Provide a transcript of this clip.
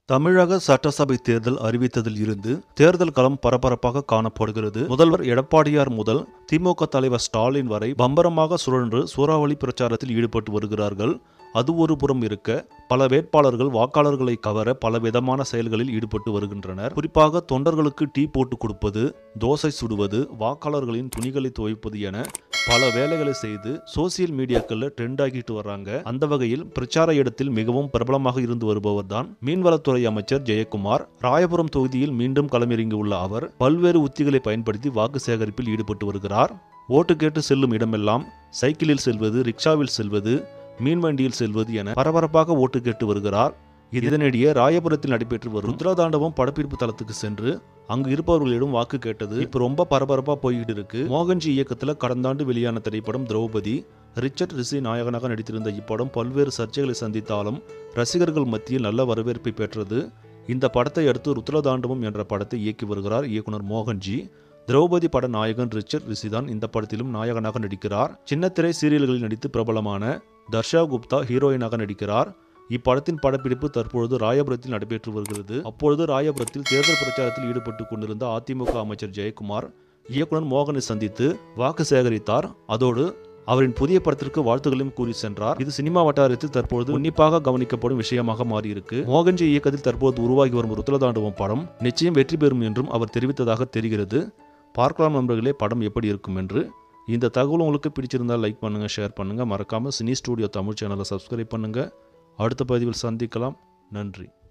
தமிழக சட்டசபை தேர்தல் அறிவித்ததில் இருந்து தேர்தல் களம் பரபரப்பாக காணப்படுகிறது முதல்வர் எடப்பாடியார் முதல் திமுக தலைவர் ஸ்டாலின் வரை பம்பரமாக சுழன்று சூறாவளி பிரச்சாரத்தில் ஈடுபட்டு வருகிறார்கள் அது ஒரு புறம் இருக்க பல வேட்பாளர்கள் வாக்காளர்களை கவர பல விதமான செயல்களில் ஈடுபட்டு வருகின்றனர் குறிப்பாக தொண்டர்களுக்கு டீ போட்டு கொடுப்பது தோசை சுடுவது வாக்காளர்களின் துணிகளை துவைப்பது என பல வேலைகளை செய்து சோசியல் மீடியாக்கள்ல ட்ரெண்ட் ஆகிட்டு வர்றாங்க அந்த வகையில் பிரச்சார இடத்தில் மிகவும் பிரபலமாக இருந்து வருபவர் தான் மீன்வளத்துறை அமைச்சர் ஜெயக்குமார் ராயபுரம் தொகுதியில் மீண்டும் களமிறங்கியுள்ள அவர் பல்வேறு உத்திகளை பயன்படுத்தி வாக்கு சேகரிப்பில் ஈடுபட்டு வருகிறார் ஓட்டு கேட்டு செல்லும் இடமெல்லாம் சைக்கிளில் செல்வது ரிக்ஷாவில் செல்வது மீன்வண்டியில் செல்வது என பரபரப்பாக ஓட்டு கேட்டு வருகிறார் இதனிடையே ராயபுரத்தில் நடைபெற்று வரும் ருத்ரதாண்டவம் படப்பிடிப்பு தளத்துக்கு சென்று அங்கு இருப்பவர்களிடம் வாக்கு கேட்டது இப்ப ரொம்ப பரபரப்பா போய்கிட்டு இருக்கு மோகன்ஜி இயக்கத்துல கடந்த ஆண்டு வெளியான திரைப்படம் திரௌபதி ரிச்சர்ட் ரிஷி நாயகனாக நடித்திருந்த இப்படம் பல்வேறு சர்ச்சைகளை சந்தித்தாலும் ரசிகர்கள் மத்தியில் நல்ல வரவேற்பை பெற்றது இந்த படத்தை அடுத்து ருத்ரதாண்டவம் என்ற படத்தை இயக்கி வருகிறார் இயக்குனர் மோகன்ஜி திரௌபதி பட நாயகன் ரிச்சர்ட் ரிஷிதான் இந்த படத்திலும் நாயகனாக நடிக்கிறார் சின்னத்திரை சீரியல்களில் நடித்து பிரபலமான தர்ஷா குப்தா ஹீரோயினாக நடிக்கிறார் இப்படத்தின் படப்பிடிப்பு தற்பொழுது ராயபுரத்தில் நடைபெற்று வருகிறது அப்பொழுது ராயபுரத்தில் தேர்தல் பிரச்சாரத்தில் ஈடுபட்டு கொண்டிருந்த அதிமுக அமைச்சர் ஜெயக்குமார் இயக்குனர் மோகனை சந்தித்து வாக்கு சேகரித்தார் அதோடு அவரின் புதிய படத்திற்கு வாழ்த்துக்களையும் கூறி சென்றார் இது சினிமா வட்டாரத்தில் தற்பொழுது உன்னிப்பாக கவனிக்கப்படும் விஷயமாக மாறியிருக்கு மோகன்ஜி இயக்கத்தில் தற்போது உருவாகி வரும் ருத்ரதாண்டவம் படம் நிச்சயம் வெற்றி பெறும் என்றும் அவர் தெரிவித்ததாக தெரிகிறது பார்க்கலாம் நண்பர்களே படம் எப்படி இருக்கும் என்று இந்த தகவல் உங்களுக்கு பிடிச்சிருந்தால் லைக் பண்ணுங்க ஷேர் பண்ணுங்க மறக்காம சினி ஸ்டூடியோ தமிழ் சேனலை சப்ஸ்கிரைப் பண்ணுங்க அடுத்த பதிவில் சந்திக்கலாம் நன்றி